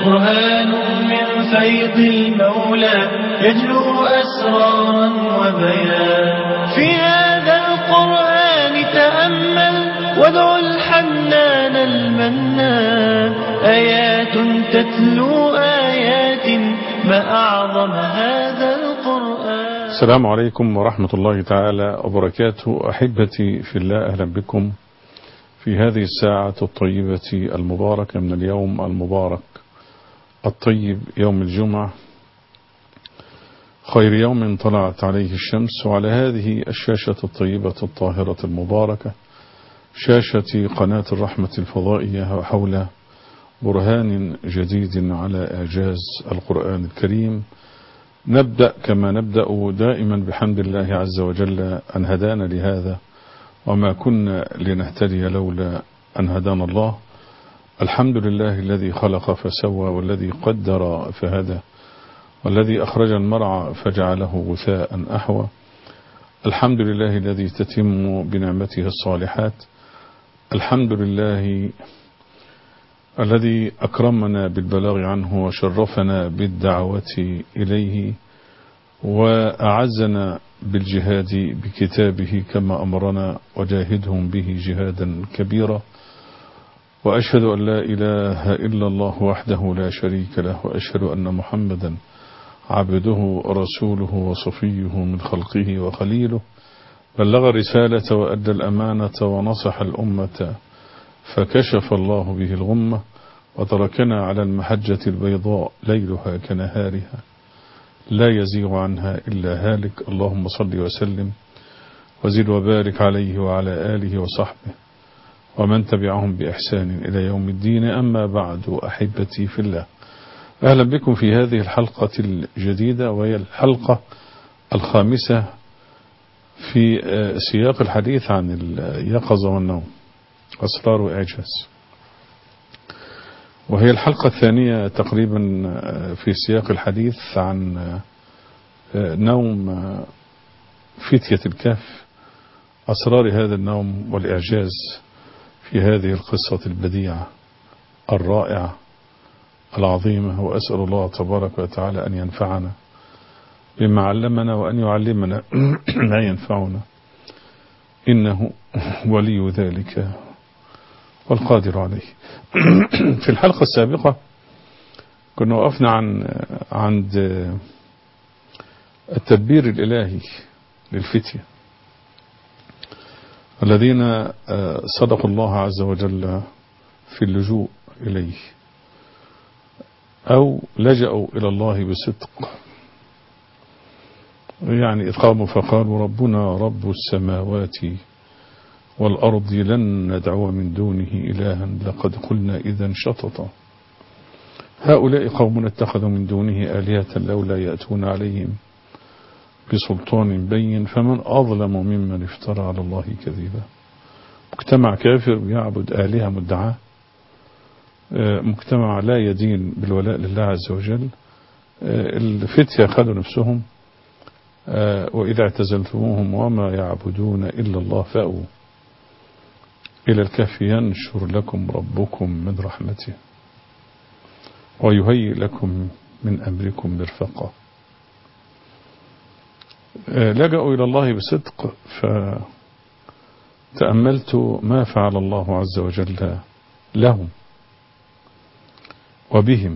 قرآن من فيض المولى يجلو أسرارا وبيان في هذا القرآن تأمل وادع الحنان المنان آيات تتلو آيات ما أعظم هذا القرآن السلام عليكم ورحمة الله تعالى وبركاته أحبتي في الله أهلا بكم في هذه الساعة الطيبة المباركة من اليوم المبارك الطيب يوم الجمعة خير يوم طلعت عليه الشمس وعلى هذه الشاشة الطيبة الطاهرة المباركة شاشة قناة الرحمة الفضائية وحول برهان جديد على إعجاز القرآن الكريم نبدأ كما نبدأ دائما بحمد الله عز وجل أن هدانا لهذا وما كنا لنهتدي لولا أن هدانا الله الحمد لله الذي خلق فسوى والذي قدر فهدى والذي أخرج المرعى فجعله غثاء أحوى الحمد لله الذي تتم بنعمته الصالحات الحمد لله الذي أكرمنا بالبلاغ عنه وشرفنا بالدعوة إليه وأعزنا بالجهاد بكتابه كما أمرنا وجاهدهم به جهادا كبيرا وأشهد أن لا إله إلا الله وحده لا شريك له وأشهد أن محمدا عبده ورسوله وصفيه من خلقه وخليله بلغ الرسالة وأدى الأمانة ونصح الأمة فكشف الله به الغمة وتركنا على المحجة البيضاء ليلها كنهارها لا يزيغ عنها إلا هالك اللهم صل وسلم وزد وبارك عليه وعلى آله وصحبه ومن تبعهم بإحسان إلى يوم الدين أما بعد أحبتي في الله أهلا بكم في هذه الحلقة الجديدة وهي الحلقة الخامسة في سياق الحديث عن اليقظة والنوم أسرار إعجاز وهي الحلقة الثانية تقريبا في سياق الحديث عن نوم فتية الكهف أسرار هذا النوم والإعجاز في هذه القصة البديعة الرائعة العظيمة وأسأل الله تبارك وتعالى أن ينفعنا بما علمنا وأن يعلمنا ما ينفعنا إنه ولي ذلك والقادر عليه في الحلقة السابقة كنا وقفنا عن عند التدبير الإلهي للفتية الذين صدقوا الله عز وجل في اللجوء إليه أو لجأوا إلى الله بصدق يعني إذ قاموا فقالوا ربنا رب السماوات والأرض لن ندعو من دونه إلها لقد قلنا إذا شططا هؤلاء قوم اتخذوا من دونه آلهة لولا يأتون عليهم بسلطان بين فمن أظلم ممن افترى على الله كذبا مجتمع كافر يعبد آلهة مدعاة مجتمع لا يدين بالولاء لله عز وجل الفتية خدوا نفسهم وإذا اعتزلتموهم وما يعبدون إلا الله فأووا إلى الكهف ينشر لكم ربكم من رحمته ويهيئ لكم من أمركم مرفقا لجأوا إلى الله بصدق فتأملت ما فعل الله عز وجل لهم وبهم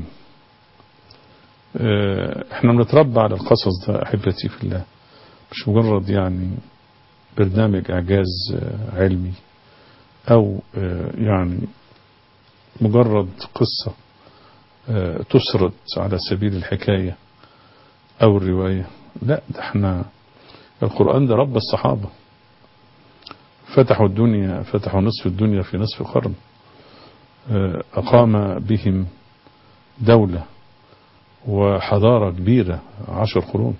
احنا بنتربى على القصص ده أحبتي في الله مش مجرد يعني برنامج إعجاز علمي أو يعني مجرد قصة تسرد على سبيل الحكاية أو الرواية لا ده احنا القرآن ده رب الصحابة فتحوا الدنيا فتحوا نصف الدنيا في نصف قرن أقام بهم دولة وحضارة كبيرة عشر قرون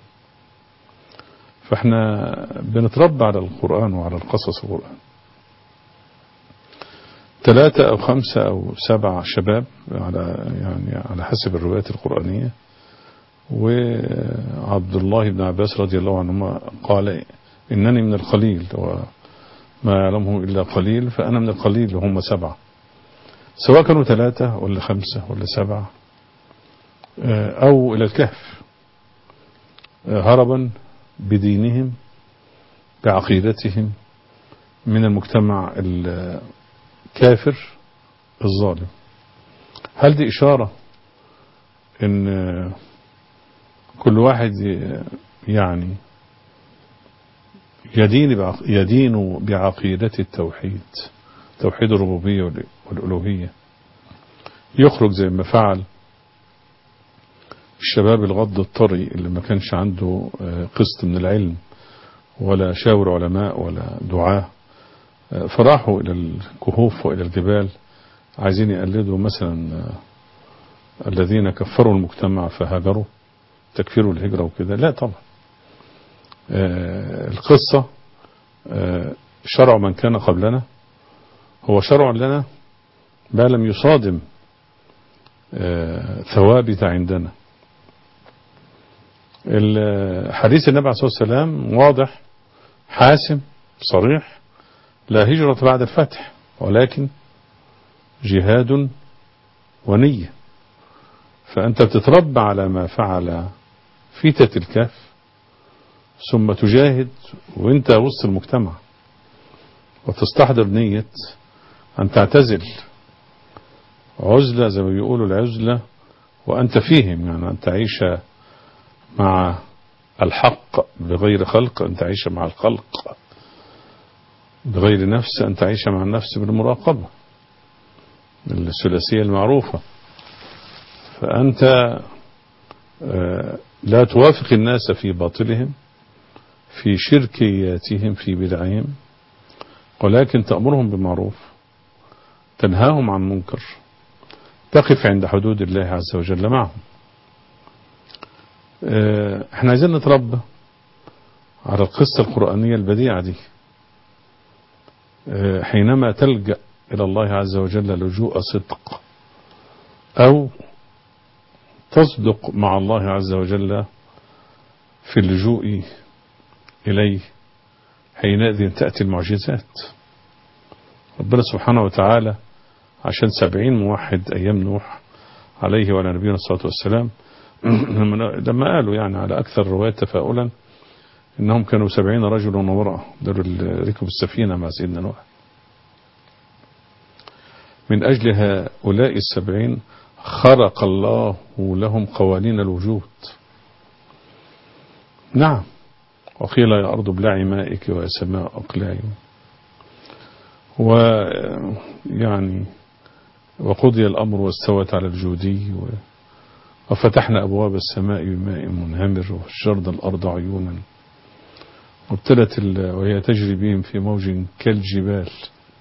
فاحنا بنتربى على القرآن وعلى القصص القرآن ثلاثة أو خمسة أو سبع شباب على يعني على حسب الروايات القرآنية وعبد الله بن عباس رضي الله عنهما قال إنني من القليل وما يعلمه إلا قليل فأنا من القليل وهم سبعة سواء كانوا ثلاثة ولا خمسة ولا سبعة أو إلى الكهف هربا بدينهم بعقيدتهم من المجتمع الكافر الظالم هل دي إشارة إن كل واحد يعني يدين يدين بعقيدة التوحيد توحيد الربوبية والألوهية يخرج زي ما فعل الشباب الغض الطري اللي ما كانش عنده قسط من العلم ولا شاور علماء ولا دعاة فراحوا إلى الكهوف وإلى الجبال عايزين يقلدوا مثلا الذين كفروا المجتمع فهاجروا تكفير الهجرة وكده لا طبعا القصة شرع من كان قبلنا هو شرع لنا ما لم يصادم ثوابت عندنا حديث النبي عليه الصلاة والسلام واضح حاسم صريح لا هجرة بعد الفتح ولكن جهاد ونية فأنت بتتربى على ما فعل فيتة الكهف ثم تجاهد وانت وسط المجتمع وتستحضر نية أن تعتزل عزلة زي ما بيقولوا العزلة وأنت فيهم يعني أن تعيش مع الحق بغير خلق أن تعيش مع الخلق بغير نفس أن تعيش مع النفس بالمراقبة الثلاثية المعروفة فأنت لا توافق الناس في باطلهم في شركياتهم في بدعهم ولكن تأمرهم بمعروف تنهاهم عن منكر تقف عند حدود الله عز وجل معهم احنا عايزين نتربى على القصة القرآنية البديعة دي حينما تلجأ إلى الله عز وجل لجوء صدق أو تصدق مع الله عز وجل في اللجوء إليه حينئذ تأتي المعجزات ربنا سبحانه وتعالى عشان سبعين موحد أيام نوح عليه وعلى نبينا الصلاة والسلام لما قالوا يعني على أكثر الروايات تفاؤلا إنهم كانوا سبعين رجلا ومرأة دول اللي ركبوا السفينة مع سيدنا نوح من أجل هؤلاء السبعين خرق الله لهم قوانين الوجود نعم وقيل يا أرض ابلعي مائك ويا سماء أقلعي ويعني وقضي الأمر واستوت على الجودي و وفتحنا أبواب السماء بماء منهمر وفجرنا الأرض عيونا وابتلت وهي تجري بهم في موج كالجبال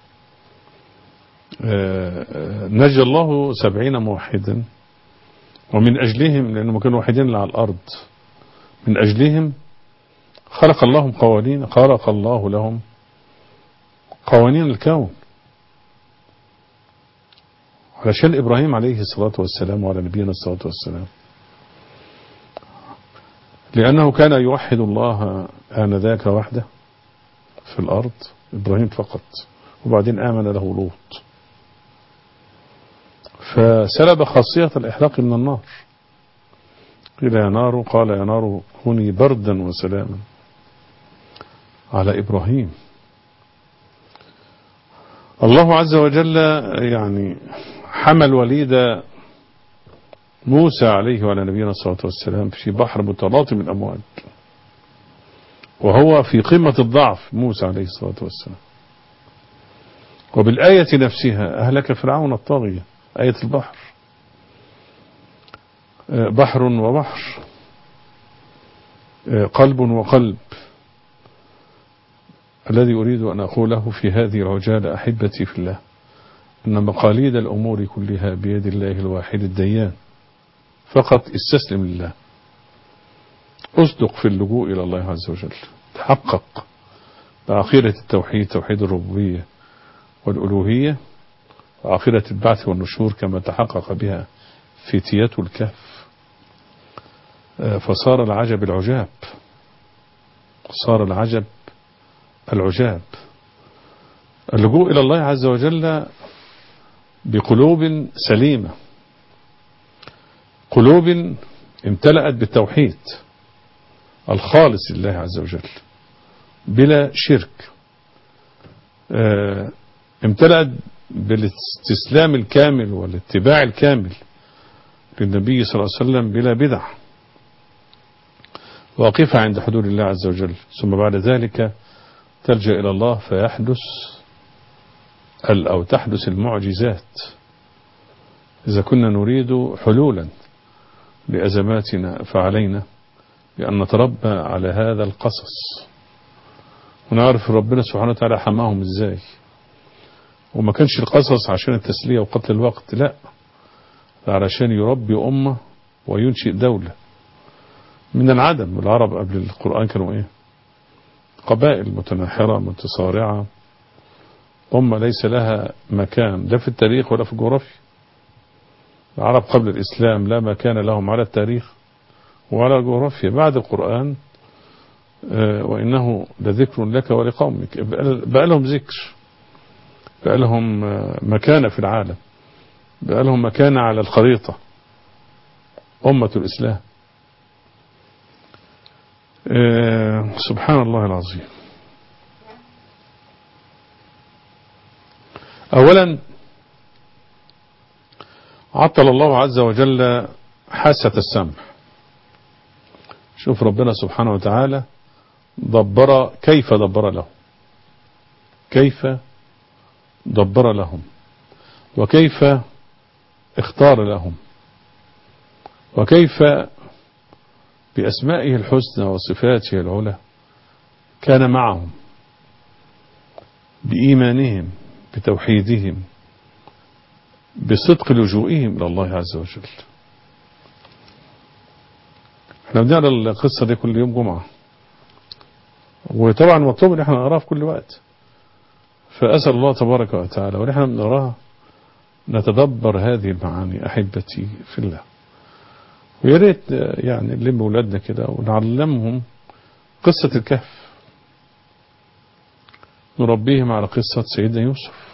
نجى الله سبعين موحدا ومن أجلهم لأنهم كانوا وحيدين على الأرض من أجلهم خلق اللهم قوانين خلق الله لهم قوانين الكون علشان إبراهيم عليه الصلاة والسلام وعلى نبينا الصلاة والسلام لأنه كان يوحد الله آنذاك وحده في الأرض إبراهيم فقط وبعدين آمن له لوط فسلب خاصية الإحراق من النار قيل يا نار قال يا نار كوني بردا وسلاما على إبراهيم الله عز وجل يعني حمل وليد موسى عليه وعلى نبينا الصلاة والسلام في بحر متلاطم الأمواج وهو في قمة الضعف موسى عليه الصلاة والسلام وبالآية نفسها أهلك فرعون الطاغية آية البحر بحر وبحر قلب وقلب الذي أريد أن أقوله في هذه العجالة أحبتي في الله أن مقاليد الأمور كلها بيد الله الواحد الديان فقط استسلم لله أصدق في اللجوء إلى الله عز وجل تحقق بعقيدة التوحيد توحيد الربوبية والألوهية وعقيدة البعث والنشور كما تحقق بها فتية الكهف فصار العجب العجاب صار العجب العجاب اللجوء إلى الله عز وجل بقلوب سليمة قلوب امتلأت بالتوحيد الخالص لله عز وجل بلا شرك امتلأت بالاستسلام الكامل والاتباع الكامل للنبي صلى الله عليه وسلم بلا بدع واقفة عند حدود الله عز وجل ثم بعد ذلك تلجأ إلى الله فيحدث أو تحدث المعجزات إذا كنا نريد حلولا لأزماتنا فعلينا بأن نتربى على هذا القصص ونعرف ربنا سبحانه وتعالى حماهم ازاي وما كانش القصص عشان التسلية وقتل الوقت لا علشان يربي أمة وينشئ دولة من العدم العرب قبل القرآن كانوا ايه قبائل متناحرة متصارعة أمة ليس لها مكان لا في التاريخ ولا في الجغرافيا العرب قبل الإسلام لا مكان لهم على التاريخ وعلى الجغرافيا بعد القرآن وإنه لذكر لك ولقومك بقى لهم ذكر بقى لهم مكانة في العالم بقى لهم مكانة على الخريطة أمة الإسلام سبحان الله العظيم أولا عطل الله عز وجل حاسة السمع شوف ربنا سبحانه وتعالى دبر كيف دبر له كيف دبر لهم وكيف اختار لهم وكيف بأسمائه الحسنى وصفاته العلى كان معهم بإيمانهم بتوحيدهم بصدق لجوئهم إلى الله عز وجل احنا بنقرا القصة دي كل يوم جمعة وطبعا مطلوب ان احنا نقراها في كل وقت فأسأل الله تبارك وتعالى ونحن بنقراها نتدبر هذه المعاني أحبتي في الله ويا ريت يعني نلم اولادنا كده ونعلمهم قصة الكهف نربيهم على قصة سيدنا يوسف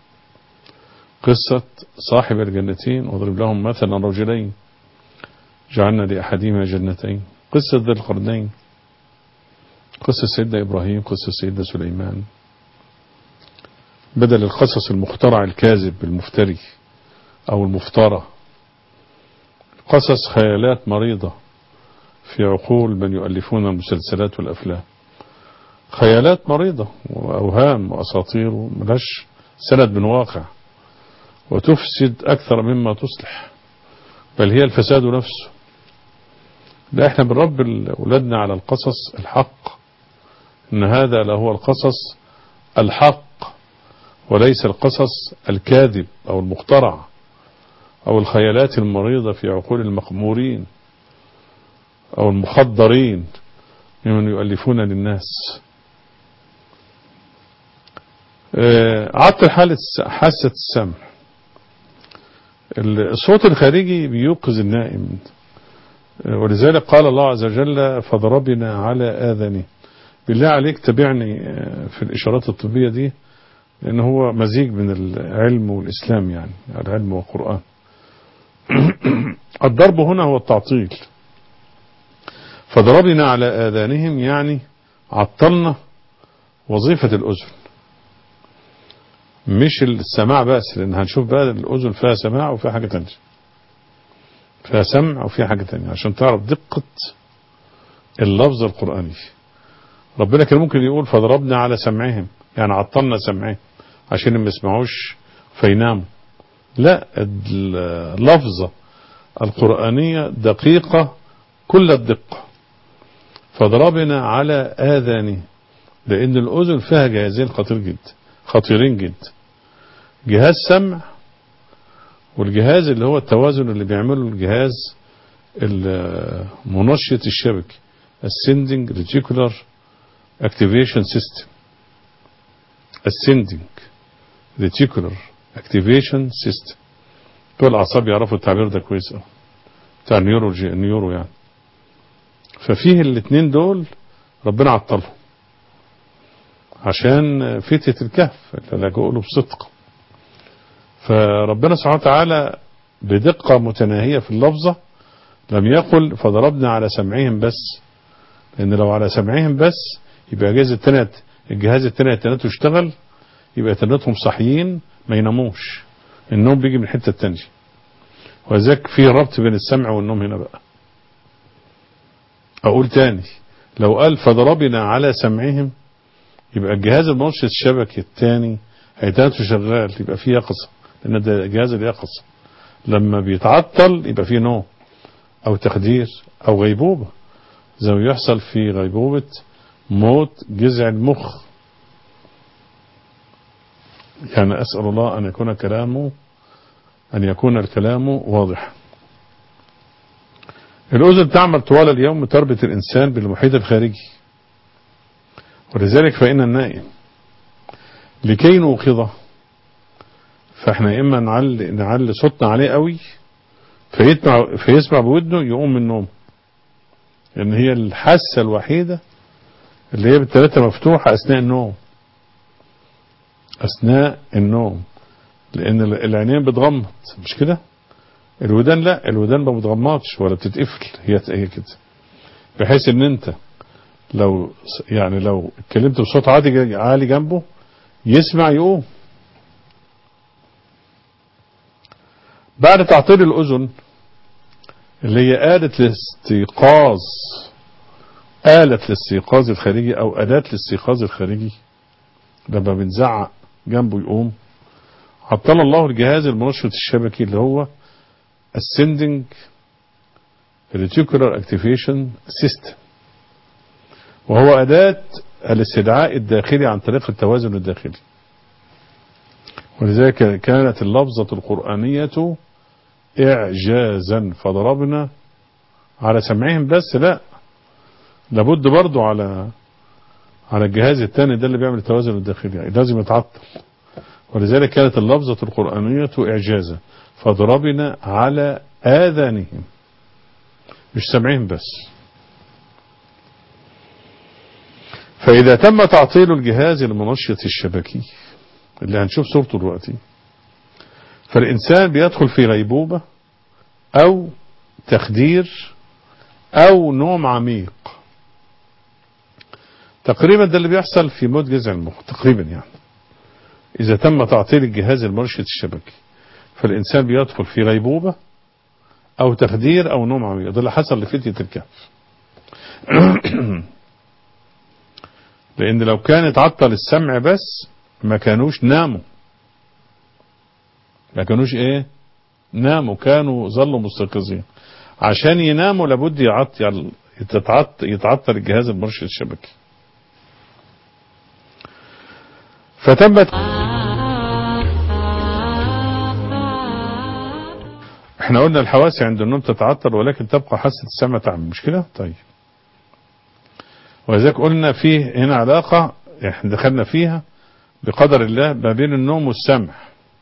قصة صاحب الجنتين واضرب لهم مثلا رجلين جعلنا لأحدهما جنتين قصة ذي القرنين قصة سيدنا إبراهيم قصة سيدنا سليمان بدل القصص المخترع الكاذب المفتري أو المفترى قصص خيالات مريضة في عقول من يؤلفون المسلسلات والأفلام خيالات مريضة وأوهام وأساطير ملاش سند من واقع وتفسد أكثر مما تصلح بل هي الفساد نفسه لا احنا بنرب أولادنا على القصص الحق إن هذا لهو القصص الحق وليس القصص الكاذب أو المخترع أو الخيالات المريضة في عقول المقمورين أو المخدرين ممن يؤلفون للناس عطل حالة حاسة السمع الصوت الخارجي بيوقظ النائم ولذلك قال الله عز وجل فضربنا على آذانه بالله عليك تابعني في الإشارات الطبية دي لأن هو مزيج من العلم والإسلام يعني العلم والقرآن الضرب هنا هو التعطيل فضربنا على آذانهم يعني عطلنا وظيفة الأذن مش السماع بس لأن هنشوف بقى الأذن فيها سماع وفيها حاجة تانية فيها سمع وفيها حاجة تانية عشان تعرف دقة اللفظ القرآني ربنا كان ممكن يقول فضربنا على سمعهم يعني عطلنا سمعهم عشان ما يسمعوش فيناموا لا اللفظة القرآنية دقيقة كل الدقة فضربنا على آذانه لأن الأذن فيها جهازين خطير جدا خطيرين جدا جهاز سمع والجهاز اللي هو التوازن اللي بيعمله الجهاز منشط الشبكي ascending reticular activation system ascending reticular activation system بتوع الاعصاب يعرفوا التعبير ده كويس قوي بتاع النيورولوجي النيورو يعني ففيه الاثنين دول ربنا عطلهم عشان فتية الكهف اللي لجؤوا له بصدق فربنا سبحانه وتعالى بدقة متناهية في اللفظة لم يقل فضربنا على سمعهم بس لأن لو على سمعهم بس يبقى الجهاز التاني الجهاز التاني تنته يشتغل يبقى تنتهم صحيين ما يناموش النوم بيجي من الحتة التانية وذاك في ربط بين السمع والنوم هنا بقى أقول تاني لو قال فضربنا على سمعهم يبقى الجهاز المنشط الشبكي الثاني هيتاته شغال يبقى فيه يقظة لأن ده جهاز اليقظة لما بيتعطل يبقى فيه نوم أو تخدير أو غيبوبة زي ما يحصل في غيبوبة موت جذع المخ يعني أسأل الله أن يكون كلامه أن يكون الكلام واضح الأذن تعمل طوال اليوم تربط الإنسان بالمحيط الخارجي ولذلك فإن النائم لكي نوقظه فاحنا إما نعلي, نعلي صوتنا عليه قوي فيسمع, فيسمع بودنه يقوم من النوم لأن هي الحاسة الوحيدة اللي هي بالثلاثة مفتوحة أثناء النوم أثناء النوم لأن العينين بتغمض مش كده الودان لا الودان ما بتغمضش ولا بتتقفل هي هي كده بحيث ان انت لو يعني لو اتكلمت بصوت عالي عالي جنبه يسمع يقوم بعد تعطيل الأذن اللي هي آلة الاستيقاظ آلة الاستيقاظ الخارجي أو أداة الاستيقاظ الخارجي لما بنزعق جنبه يقوم عطل الله الجهاز المنشط الشبكي اللي هو ascending reticular activation system وهو أداة الاستدعاء الداخلي عن طريق التوازن الداخلي ولذلك كانت اللفظة القرآنية إعجازا فضربنا على سمعهم بس لا لابد برضو على على الجهاز الثاني ده اللي بيعمل التوازن الداخلي يعني لازم يتعطل ولذلك كانت اللفظة القرآنية إعجازا فضربنا على آذانهم مش سمعهم بس فإذا تم تعطيل الجهاز المنشط الشبكي اللي هنشوف صورته دلوقتي فالإنسان بيدخل في غيبوبة أو تخدير أو نوم عميق تقريبا ده اللي بيحصل في موت جذع المخ تقريبا يعني إذا تم تعطيل الجهاز المنشط الشبكي فالإنسان بيدخل في غيبوبة أو تخدير أو نوم عميق ده اللي حصل لفتية الكهف لأن لو كان اتعطل السمع بس ما كانوش ناموا ما كانوش ايه ناموا كانوا ظلوا مستيقظين عشان يناموا لابد يعطل يتعطل, يتعطل الجهاز المرشد الشبكي فتمت احنا قلنا الحواس عند النوم تتعطل ولكن تبقى حاسة السمع تعمل مش كده طيب ولذلك قلنا فيه هنا علاقة احنا دخلنا فيها بقدر الله ما بين النوم والسمع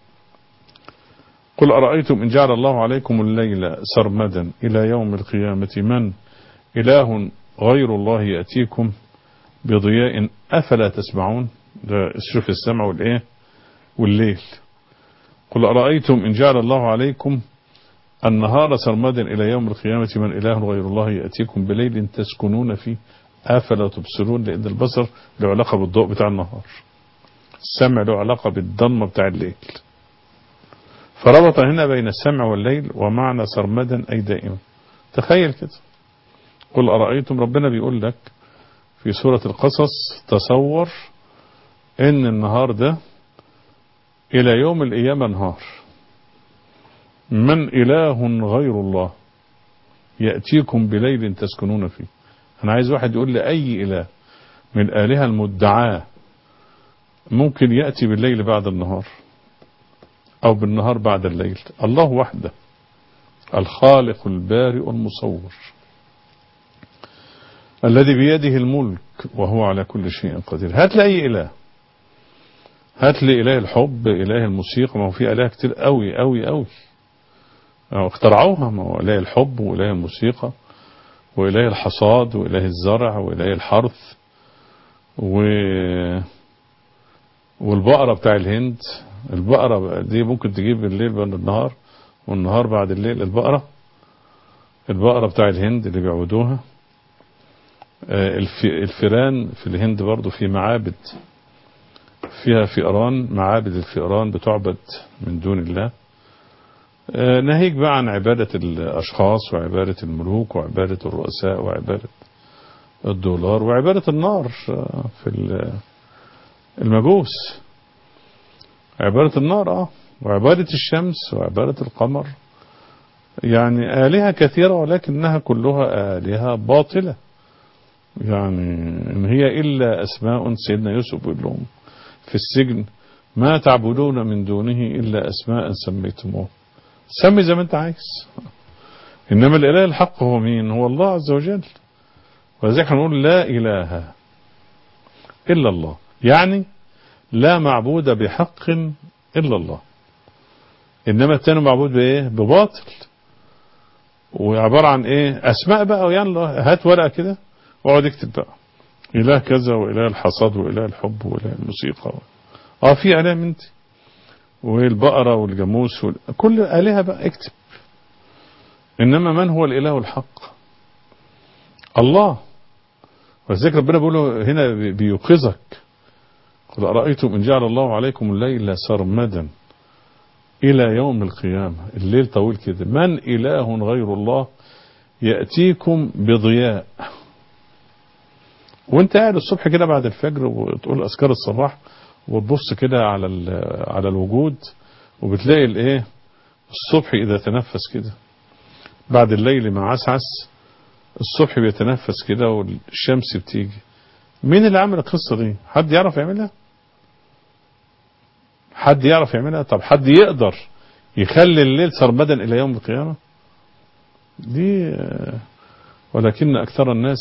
قل أرأيتم إن جعل الله عليكم الليل سرمدا إلى يوم القيامة من إله غير الله يأتيكم بضياء أفلا تسمعون ده شوف السمع والإيه والليل قل أرأيتم إن جعل الله عليكم النهار سرمدا إلى يوم القيامة من إله غير الله يأتيكم بليل تسكنون فيه أفلا تبصرون لأن البصر له علاقة بالضوء بتاع النهار السمع له علاقة بالضلمة بتاع الليل فربط هنا بين السمع والليل ومعنى سرمدا أي دائما تخيل كده قل أرأيتم ربنا بيقول لك في سورة القصص تصور ان النهار ده الى يوم القيامة نهار من اله غير الله يأتيكم بليل تسكنون فيه انا عايز واحد يقول لي اي اله من الالهة المدعاة ممكن يأتي بالليل بعد النهار او بالنهار بعد الليل الله وحده الخالق البارئ المصور الذي بيده الملك وهو على كل شيء قدير هات لي اي اله هات لي اله الحب اله الموسيقى ما هو في اله كتير قوي قوي قوي اخترعوها ما هو اله الحب واله الموسيقى واله الحصاد واله الزرع واله الحرث و والبقرة بتاع الهند البقرة دي ممكن تجيب الليل بعد النهار والنهار بعد الليل البقرة البقرة بتاع الهند اللي بيعبدوها آه، الف- الفيران في الهند برضو في معابد فيها فئران معابد الفئران بتعبد من دون الله آه، ناهيك بقى عن عبادة الأشخاص وعبادة الملوك وعبادة الرؤساء وعبادة الدولار وعبادة النار آه، في ال- المجوس عبادة النار اه وعبادة الشمس وعبادة القمر يعني آلهة كثيرة ولكنها كلها آلهة باطلة يعني إن هي إلا أسماء سيدنا يوسف بيقول لهم في السجن ما تعبدون من دونه إلا أسماء سميتموه سمي زي ما أنت عايز إنما الإله الحق هو مين هو الله عز وجل ولذلك هنقول لا إله إلا الله يعني لا معبود بحق إلا الله إنما التاني معبود بإيه بباطل وعبارة عن إيه أسماء بقى يعني هات ورقة كده واقعد اكتب بقى إله كذا وإله الحصاد وإله الحب وإله الموسيقى اه في آلهة من دي والبقرة والجاموس وال... كل آلهة بقى اكتب إنما من هو الإله الحق الله ولذلك ربنا بيقول له هنا بي- بيوقظك قل أرأيتم إن جعل الله عليكم الليل سرمدا إلى يوم القيامة الليل طويل كده من إله غير الله يأتيكم بضياء وانت قاعد الصبح كده بعد الفجر وتقول أذكار الصباح وتبص كده على ال- على الوجود وبتلاقي الايه الصبح إذا تنفس كده بعد الليل ما عسعس الصبح بيتنفس كده والشمس بتيجي مين اللي عمل القصة دي حد يعرف يعملها حد يعرف يعملها طب حد يقدر يخلي الليل سرمدا إلى يوم القيامة دي آه، ولكن أكثر الناس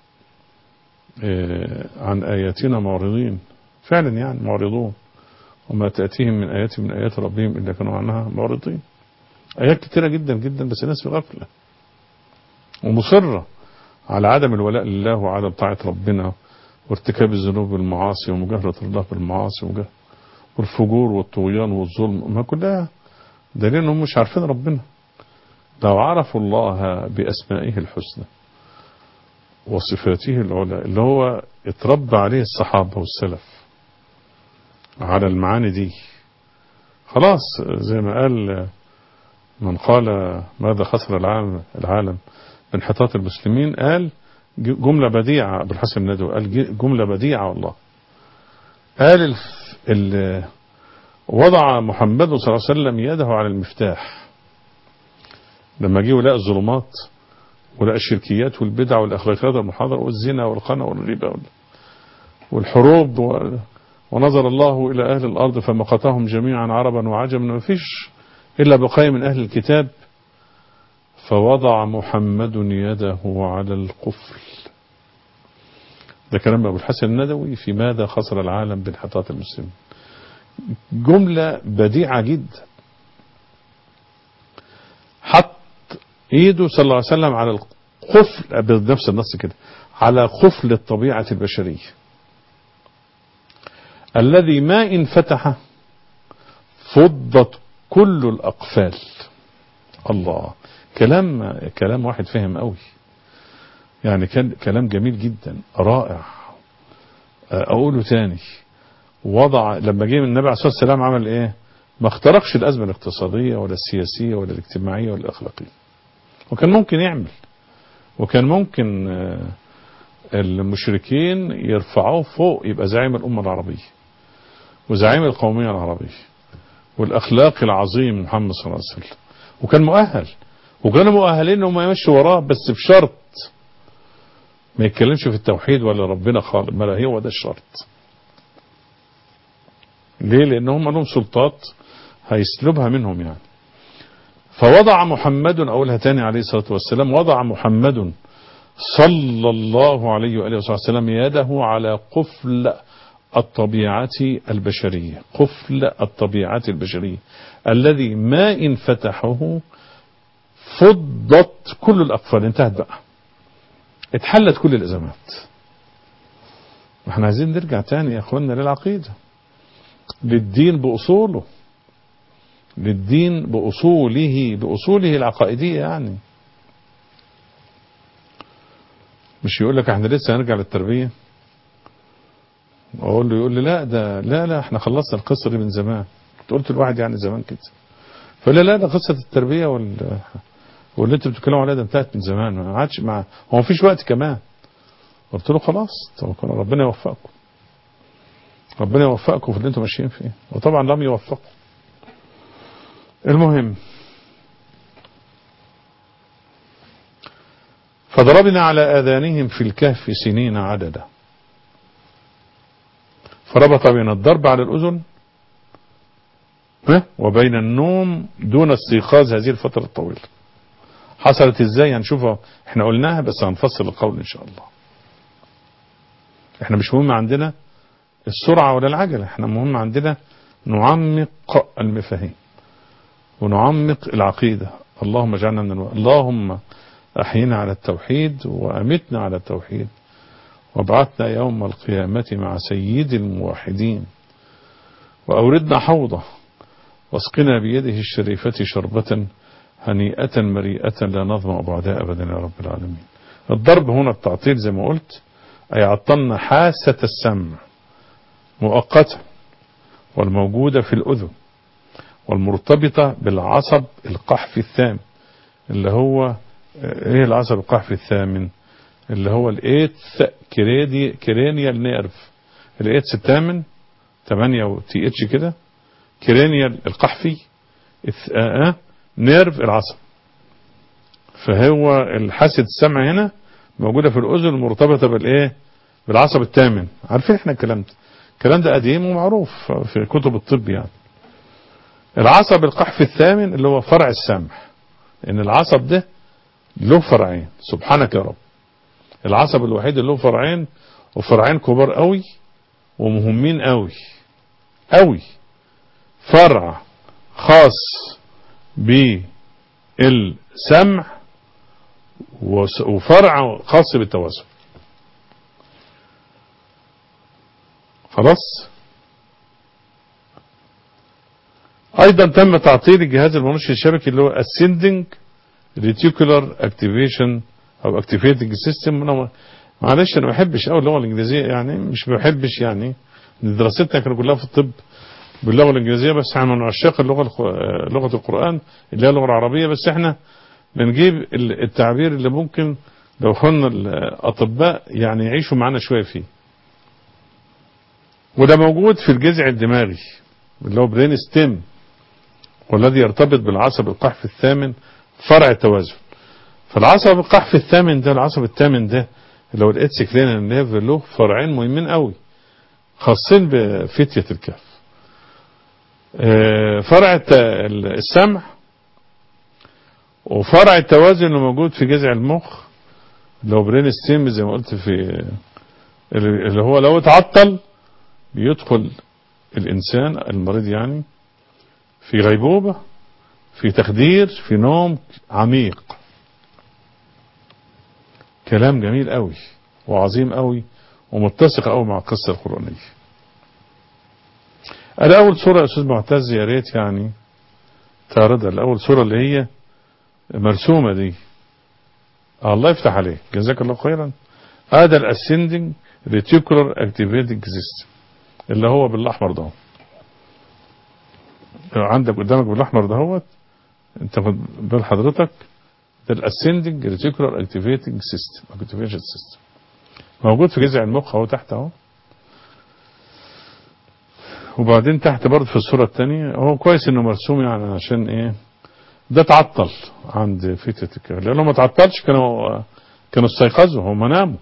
آه، عن آياتنا معرضين فعلا يعني معرضون وما تأتيهم من آيات من آيات ربهم إلا كانوا عنها معرضين آيات كتيرة جدا جدا بس الناس في غفلة ومصرة على عدم الولاء لله وعدم طاعة ربنا وارتكاب الذنوب والمعاصي ومجاهرة الله بالمعاصي ومجاهرة والفجور والطغيان والظلم ما كلها دليل انهم مش عارفين ربنا لو عرفوا الله بأسمائه الحسنى وصفاته العلى اللي هو اتربى عليه الصحابة والسلف على المعاني دي خلاص زي ما قال من قال ماذا خسر العالم العالم بانحطاط المسلمين قال جملة بديعة أبو الحسن الندوي قال جملة بديعة والله قال ال ال وضع محمد صلى الله عليه وسلم يده على المفتاح لما جه ولقى الظلمات ولقى الشركيات والبدع والأخلاقيات والمحاضرة والزنا والقنا والربا والحروب و... ونظر الله إلى أهل الأرض فمقتهم جميعا عربا وعجما ما فيش إلا بقايا من أهل الكتاب فوضع محمد يده على القفل ده كلام أبو الحسن الندوي في ماذا خسر العالم بانحطاط المسلمين جملة بديعة جدا حط ايده صلى الله عليه وسلم على القفل بنفس النص كده على قفل الطبيعة البشرية الذي ما إن فتح فضت كل الأقفال الله كلام كلام واحد فهم قوي يعني كان كلام جميل جدا رائع أقوله تاني وضع لما جه من النبي عليه الصلاة والسلام عمل ايه ما اخترقش الأزمة الاقتصادية ولا السياسية ولا الاجتماعية ولا الأخلاقية وكان ممكن يعمل وكان ممكن المشركين يرفعوه فوق يبقى زعيم الأمة العربية وزعيم القومية العربية والأخلاق العظيم محمد صلى الله عليه وسلم وكان مؤهل وكانوا مؤهلين انهم يمشوا وراه بس بشرط ما يتكلمش في التوحيد ولا ربنا خالق ما لا هو ده الشرط ليه لان هم لهم سلطات هيسلبها منهم يعني فوضع محمد اقولها تاني عليه الصلاة والسلام وضع محمد صلى الله عليه وآله وصحبه وسلم يده على قفل الطبيعة البشرية قفل الطبيعة البشرية الذي ما إن فتحه فضت كل الأقفال انتهت بقى اتحلت كل الأزمات احنا عايزين نرجع تاني يا اخوانا للعقيدة للدين بأصوله للدين بأصوله بأصوله العقائدية يعني مش يقول لك احنا لسه هنرجع للتربية اقول له يقول لي لا ده لا لا احنا خلصنا القصة دي من زمان كنت قلت الواحد يعني زمان كده فقال لي لا ده قصة التربية وال واللي انتوا بتتكلموا عليها ده انتهت من زمان ما عادش مع هو مفيش وقت كمان قلت له خلاص طب ربنا يوفقكم ربنا يوفقكم في اللي انتم ماشيين فيه وطبعا لم يوفقوا المهم فضربنا على آذانهم في الكهف سنين عددا فربط بين الضرب على الأذن وبين النوم دون استيقاظ هذه الفترة الطويلة حصلت ازاي هنشوفها احنا قلناها بس هنفصل القول ان شاء الله احنا مش مهم عندنا السرعة ولا العجلة احنا مهم عندنا نعمق المفاهيم ونعمق العقيدة اللهم اجعلنا من الو... اللهم أحينا على التوحيد وأمتنا على التوحيد وابعثنا يوم القيامة مع سيد الموحدين وأوردنا حوضه واسقنا بيده الشريفة شربة هنيئة مريئة لا نظمأ بعدها أبدا يا رب العالمين الضرب هنا التعطيل زي ما قلت أي عطلنا حاسة السمع مؤقتا والموجودة في الأذن والمرتبطة بالعصب القحف الثامن اللي هو ايه العصب القحف الثامن اللي هو الايتث كريدي كرينيال نيرف الايتث الثامن 8 وتي اتش كده كرينيال القحفي اه نيرف العصب فهو الحاسة السمع هنا موجودة في الأذن المرتبطة بالإيه بالعصب الثامن عارفين احنا الكلام ده الكلام ده قديم ومعروف في كتب الطب يعني العصب القحف الثامن اللي هو فرع السمع ان العصب ده له فرعين سبحانك يا رب العصب الوحيد اللي له فرعين وفرعين كبار قوي ومهمين قوي قوي فرع خاص بالسمع وفرع خاص بالتوازن خلاص ايضا تم تعطيل الجهاز المنشط الشبكي اللي هو ascending reticular activation او activating system أنا معلش انا ما بحبش قوي اللغه الانجليزيه يعني مش ما بحبش يعني دراستنا كانت كلها في الطب باللغه الانجليزيه بس احنا من عشاق اللغه لغه القران اللي هي اللغه العربيه بس احنا بنجيب التعبير اللي ممكن لو كنا الاطباء يعني يعيشوا معانا شويه فيه وده موجود في الجذع الدماغي اللي هو برين ستيم والذي يرتبط بالعصب القحف الثامن فرع التوازن فالعصب القحف الثامن ده العصب الثامن ده اللي هو الاتس كلينال نيرف له فرعين مهمين قوي خاصين بفتية الكف فرع السمع وفرع التوازن اللي موجود في جذع المخ اللي هو برين ستيم زي ما قلت في اللي هو لو اتعطل بيدخل الإنسان المريض يعني في غيبوبة في تخدير في نوم عميق كلام جميل قوي وعظيم قوي ومتسق قوي مع القصة القرآنية أنا أول سورة يا أستاذ معتز يا ريت يعني تعرضها الأول سورة اللي هي مرسومة دي الله يفتح عليك جزاك الله خيرا هذا الاسندنج ريتيكولار اكتيفيتنج سيستم اللي هو بالاحمر ده عندك قدامك بالاحمر دهوت انت خد بال حضرتك ده الاسندنج ريتيكولار اكتيفيتنج سيستم اكتيفيشن سيستم موجود في جذع المخ اهو تحت اهو وبعدين تحت برضه في الصورة الثانية هو كويس انه مرسوم يعني عشان ايه ده تعطل عند فتة الكهف لانه ما تعطلش كانوا كانوا استيقظوا هم ناموا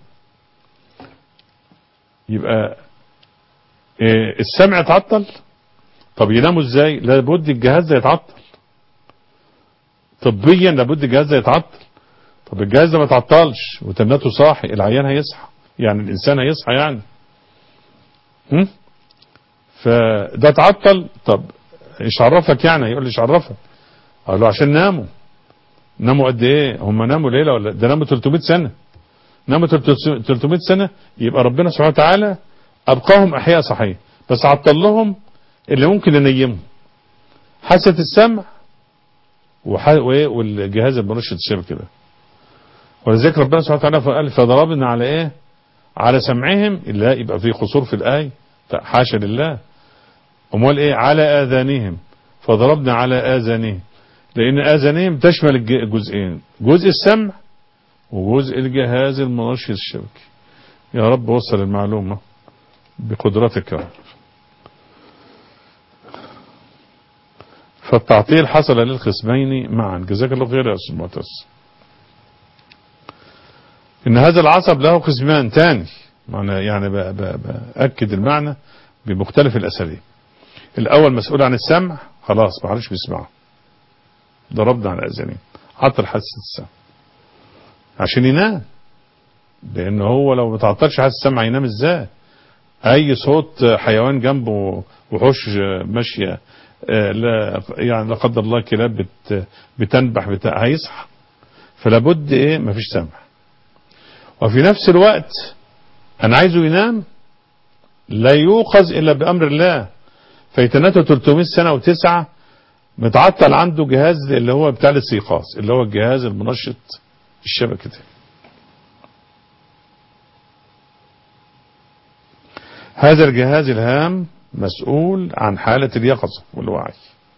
يبقى إيه السمع اتعطل طب يناموا ازاي لابد الجهاز ده يتعطل طبيا لابد الجهاز ده يتعطل طب الجهاز ده ما تعطلش وتنته صاحي العيان هيصحى يعني الانسان هيصحى يعني هم؟ فده اتعطل طب ايش عرفك يعني يقول لي ايش عرفك قال له عشان ناموا ناموا قد ايه هم ناموا ليله ولا ده ناموا 300 سنه ناموا 300 سنه يبقى ربنا سبحانه وتعالى ابقاهم احياء صحيح بس عطل لهم اللي ممكن ينيمهم حاسه السمع والجهاز المرشد الشبكي ده ولذلك ربنا سبحانه وتعالى قال فضربنا على ايه على سمعهم لا يبقى في قصور في الآية حاشا لله امال ايه على آذانهم فضربنا على آذانهم لأن آذانهم تشمل الجزئين جزء السمع وجزء الجهاز المنشط الشبكي يا رب وصل المعلومة بقدرتك يا رب فالتعطيل حصل للخصمين معا جزاك الله خير يا أستاذ معتز إن هذا العصب له قسمان تاني معنى يعني بأكد المعنى بمختلف الأساليب الأول مسؤول عن السمع خلاص ما عادش بيسمعه ضربنا على أذانين عطل حاسة السمع عشان ينام لأن هو لو ما تعطلش حاسة السمع ينام ازاي أي صوت حيوان جنبه وحوش ماشية لا يعني لا قدر الله كلاب بت بتنبح بتاع هيصحى فلا بد ايه مفيش سمع وفي نفس الوقت انا عايزه ينام لا يوقظ الا بامر الله فيتناته 300 سنه وتسعه متعطل عنده جهاز اللي هو بتاع الاستيقاظ اللي هو الجهاز المنشط الشبكه ده هذا الجهاز الهام مسؤول عن حالة اليقظة والوعي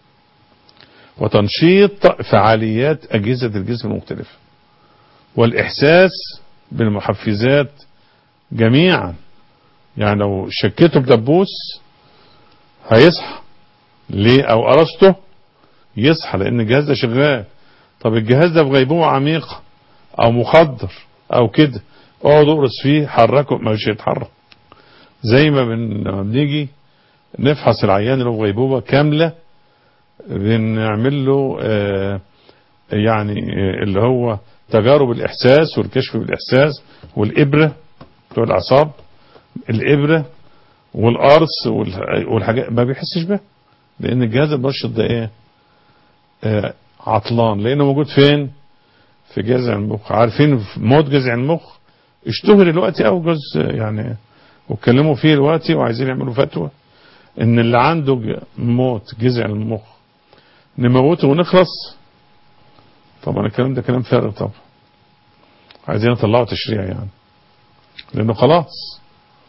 وتنشيط فعاليات أجهزة الجسم المختلفة والإحساس بالمحفزات جميعا يعني لو شكيته بدبوس هيصحى ليه او قرصته يصحى لان الجهاز ده شغال طب الجهاز ده في غيبوبة عميقة او مخدر او كده اقعد اقرص فيه حركه مش هيتحرك زي ما بنيجي نفحص العيان اللي في غيبوبة كاملة بنعمل له آه يعني آه اللي هو تجارب الإحساس والكشف بالإحساس والإبرة بتوع الأعصاب الإبرة والقرص والحاجات ما بيحسش بها لأن الجهاز المنشط ده إيه آه عطلان لأنه موجود فين في جذع المخ عارفين موت جذع المخ اشتهر دلوقتي أو جزء يعني واتكلموا فيه دلوقتي وعايزين يعملوا فتوى ان اللي عنده موت جذع المخ نموته ونخلص طبعا الكلام ده كلام فارغ طبعا عايزين يطلعوا تشريع يعني لانه خلاص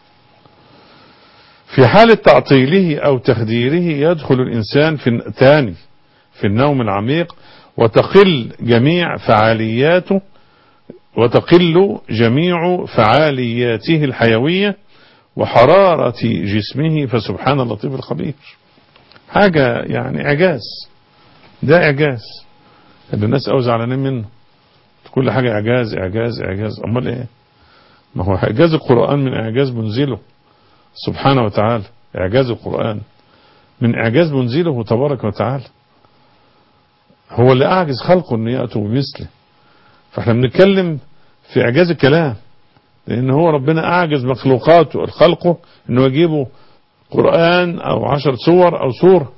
في حالة تعطيله او تخديره يدخل الانسان في تاني في النوم العميق وتقل جميع فعالياته وتقل جميع فعالياته الحيوية وحرارة جسمه فسبحان اللطيف الخبير حاجة يعني إعجاز ده إعجاز اللي الناس أوزع على منه كل حاجة إعجاز إعجاز إعجاز أمال إيه ما هو إعجاز القرآن من إعجاز منزله سبحانه وتعالى إعجاز القرآن من إعجاز منزله تبارك وتعالى هو اللي أعجز خلقه أن يأتوا بمثله فاحنا بنتكلم في إعجاز الكلام لأن هو ربنا أعجز مخلوقاته خلقه أنه يجيبوا قرآن أو عشر سور أو سورة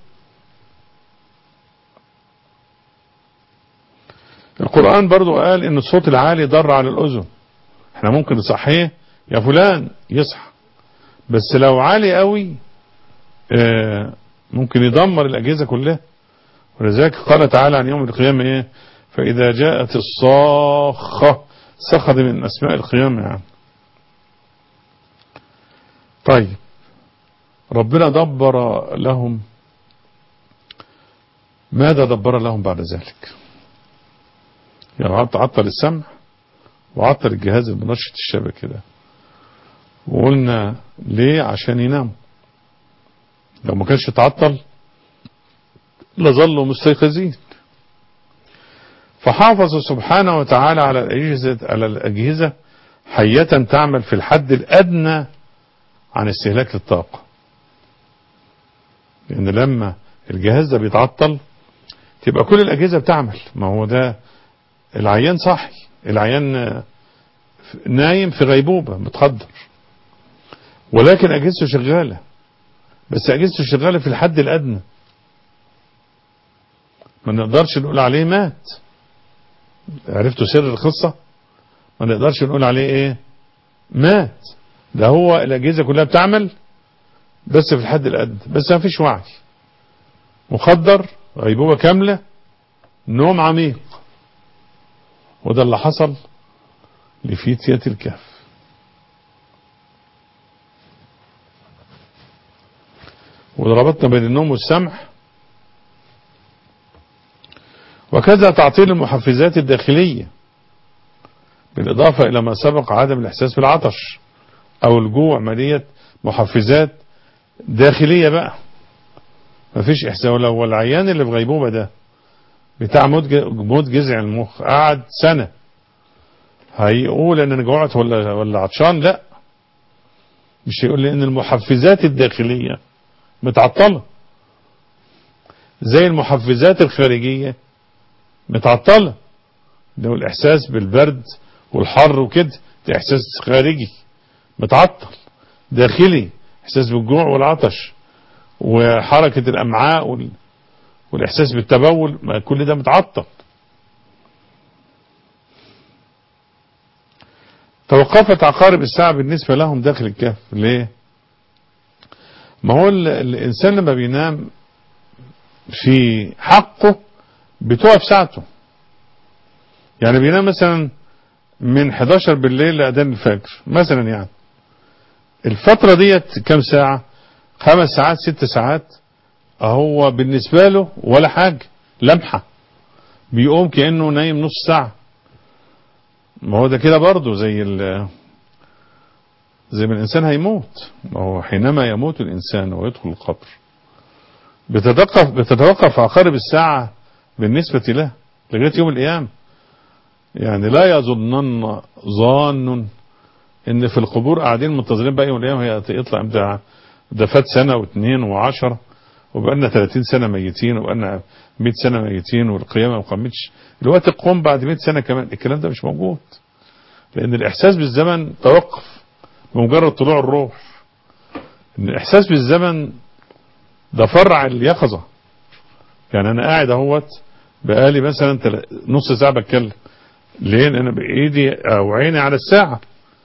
القرآن برضو قال أن الصوت العالي ضر على الأذن احنا ممكن نصحيه يا فلان يصحى بس لو عالي قوي اه ممكن يدمر الأجهزة كلها ولذلك قال تعالى عن يوم القيامة ايه فإذا جاءت الصاخة صخد من أسماء القيامة يعني طيب ربنا دبر لهم ماذا دبر لهم بعد ذلك يعني عطل السمع وعطل الجهاز المنشط الشبكي ده وقلنا ليه عشان يناموا لو ما كانش تعطل لظلوا مستيقظين فحافظ سبحانه وتعالى على الأجهزة, على الأجهزة حية تعمل في الحد الأدنى عن استهلاك للطاقة لأن لما الجهاز ده بيتعطل تبقى كل الأجهزة بتعمل ما هو ده العيان صحي العيان نايم في غيبوبة متخدر ولكن أجهزته شغالة بس أجهزته شغالة في الحد الأدنى ما نقدرش نقول عليه مات عرفتوا سر القصة ما نقدرش نقول عليه ايه مات ده هو الأجهزة كلها بتعمل بس في الحد الأدنى بس ما فيش وعي مخدر غيبوبة كاملة نوم عميق وده اللي حصل لفتية الكهف وربطنا بين النوم والسمع وكذا تعطيل المحفزات الداخلية بالإضافة إلى ما سبق عدم الإحساس بالعطش أو الجوع مالية محفزات داخلية بقى مفيش إحساس لو العيان اللي في غيبوبة ده بتاع موت موت جذع المخ قعد سنة هيقول ان انا جوعت ولا ولا عطشان لا مش هيقول لي ان المحفزات الداخلية متعطلة زي المحفزات الخارجية متعطلة لو الاحساس بالبرد والحر وكده ده احساس خارجي متعطل داخلي احساس بالجوع والعطش وحركة الامعاء وال والاحساس بالتبول ما كل ده متعطل توقفت عقارب الساعة بالنسبة لهم داخل الكهف ليه ما هو الانسان لما بينام في حقه بتقف ساعته يعني بينام مثلا من 11 بالليل لأذان الفجر مثلا يعني الفترة ديت كم ساعة خمس ساعات ست ساعات هو بالنسبة له ولا حاجة لمحة بيقوم كأنه نايم نص ساعة ما هو ده كده برضه زي ال زي ما الإنسان هيموت ما هو حينما يموت الإنسان ويدخل القبر بتتوقف بتتوقف عقارب الساعة بالنسبة له لغاية يوم القيامة يعني لا يظنن ظان ان في القبور قاعدين منتظرين بقى يوم القيامة هي يطلع امتى ده فات سنة واثنين وعشرة وبقالنا 30 سنة ميتين وبقالنا 100 سنة ميتين والقيامة ما قامتش الوقت تقوم بعد 100 سنة كمان الكلام ده مش موجود لأن الإحساس بالزمن توقف بمجرد طلوع الروح إن الإحساس بالزمن ده فرع اليقظة يعني أنا قاعد اهوت بقالي مثلا نص ساعة بتكلم ليه أنا بإيدي أو عيني على الساعة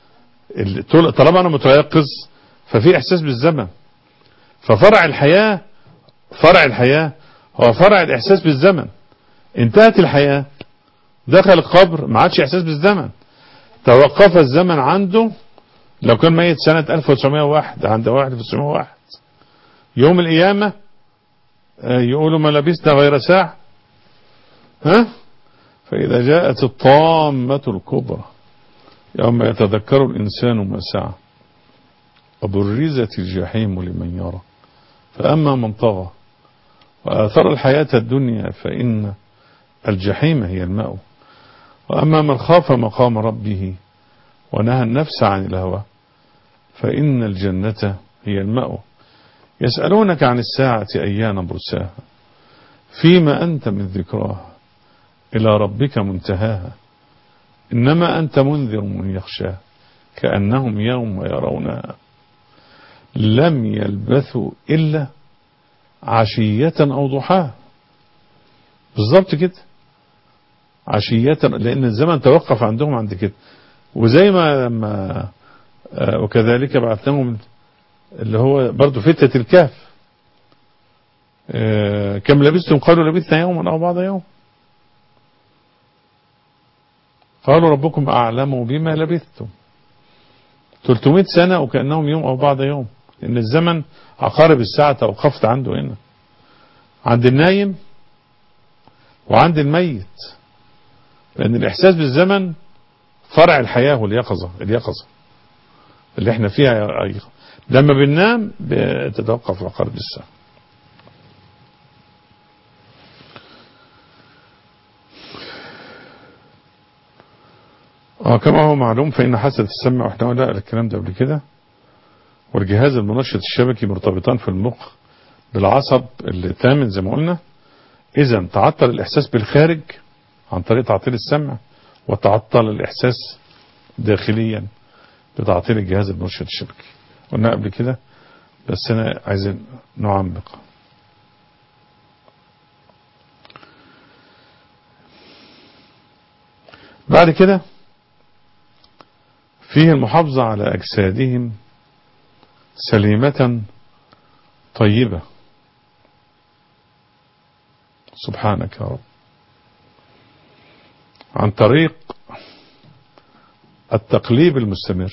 طالما أنا متيقظ ففي إحساس بالزمن ففرع الحياة فرع الحياة هو فرع الإحساس بالزمن انتهت الحياة دخل القبر ما عادش إحساس بالزمن توقف الزمن عنده لو كان ميت سنة 1901 عند 1901 يوم القيامة يقولوا ما لبثنا غير ساعة ها فإذا جاءت الطامة الكبرى يوم يتذكر الإنسان ما سعى وبرزت الجحيم لمن يرى فأما من طغى وآثر الحياة الدنيا فإن الجحيم هي المأوى وأما من خاف مقام ربه ونهى النفس عن الهوى فإن الجنة هي المأوى يسألونك عن الساعة أيان مرساها فيما أنت من ذكراها إلى ربك منتهاها إنما أنت منذر من يخشاها كأنهم يوم يرونها لم يلبثوا إلا عشية أو ضحاها بالظبط كده عشية لأن الزمن توقف عندهم عند كده وزي ما لما وكذلك بعثناهم اللي هو برضه فتة الكهف كم لبثتم قالوا لبثنا يوما أو بعض يوم قالوا ربكم أعلم بما لبثتم 300 سنة وكأنهم يوم أو بعض يوم لأن الزمن عقارب الساعة توقفت عنده هنا عند النايم وعند الميت لأن الإحساس بالزمن فرع الحياة واليقظة اليقظة اللي احنا فيها لما بننام بتتوقف عقارب الساعة اه كما هو معلوم فإن حاسة السمع واحنا لا الكلام ده قبل كده والجهاز المنشط الشبكي مرتبطان في المخ بالعصب الثامن زي ما قلنا إذا تعطل الإحساس بالخارج عن طريق تعطيل السمع وتعطل الإحساس داخليا بتعطيل الجهاز المنشط الشبكي قلنا قبل كده بس أنا عايز نعمق بعد كده فيه المحافظة على أجسادهم سليمة طيبة سبحانك يا رب عن طريق التقليب المستمر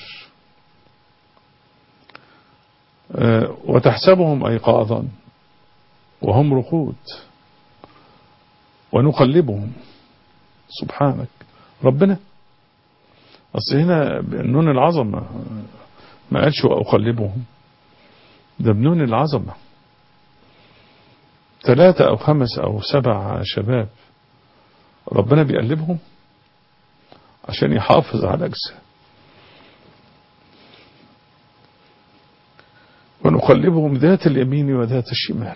آه، وتحسبهم أيقاظا وهم رقود ونقلبهم سبحانك ربنا أصل هنا بنون العظمة ما قالش وأقلبهم ده بنون العظمة ثلاثة أو خمس أو سبع شباب ربنا بيقلبهم عشان يحافظ على أجسام ونقلبهم ذات اليمين وذات الشمال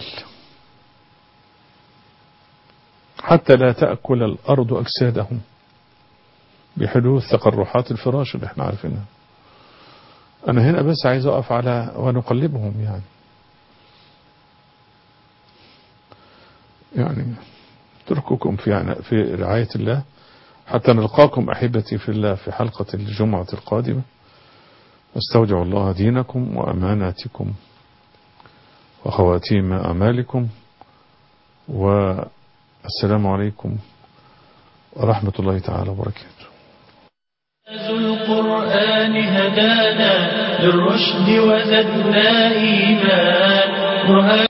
حتى لا تأكل الأرض أجسادهم بحدوث تقرحات الفراش اللي احنا عارفينها أنا هنا بس عايز أقف على ونقلبهم يعني يعني اترككم في في رعاية الله حتى نلقاكم أحبتي في الله في حلقة الجمعة القادمة استودع الله دينكم وأماناتكم وخواتيم أعمالكم والسلام عليكم ورحمة الله تعالى وبركاته القرآن هدانا للرشد وزدنا إيمان